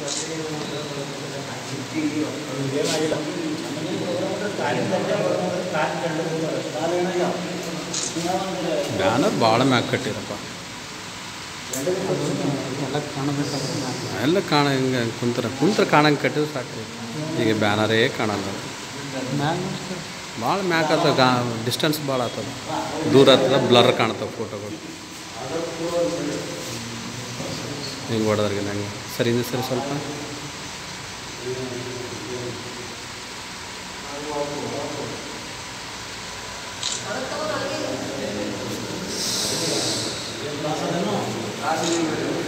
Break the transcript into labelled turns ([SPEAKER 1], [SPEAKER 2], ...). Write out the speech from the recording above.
[SPEAKER 1] ಏನಾಗಿಲ್ಲ
[SPEAKER 2] ಬ್ಯಾನರ್ ಭಾಳ ಮ್ಯಾಗ ಕಟ್ಟಿರಪ್ಪ
[SPEAKER 1] ಎಲ್ಲ ಕಾಣಬೇಕಾದ್ರೆ
[SPEAKER 2] ಎಲ್ಲ ಕಾಣ ಹಿಂಗೆ ಕುಂತ್ರ ಕುಂತ್ರ ಕಾಣಂಗೆ ಕಟ್ಟಿದ್ರೆ ಸಾಕು ಈಗ ಬ್ಯಾನರೇ ಕಾಣಲ್ಲ
[SPEAKER 1] ಮ್ಯಾಗ
[SPEAKER 2] ಭಾಳ ಮ್ಯಾಕ್ ಆತದ ಗಾ ಡಿಸ್ಟೆನ್ಸ್ ಭಾಳ ಆತದ ದೂರ ಆಗ್ತದ ಬ್ಲರ್ ಕಾಣ್ತವೆ ಫೋಟೋಗಳು ಹಿಂಗೆ ಹೊಡೆದ್ರಿಗೆ ನಂಗೆ ಸರಿ ಇದೆ ಸರಿ ಸ್ವಲ್ಪ
[SPEAKER 3] ರಾಜೀವ್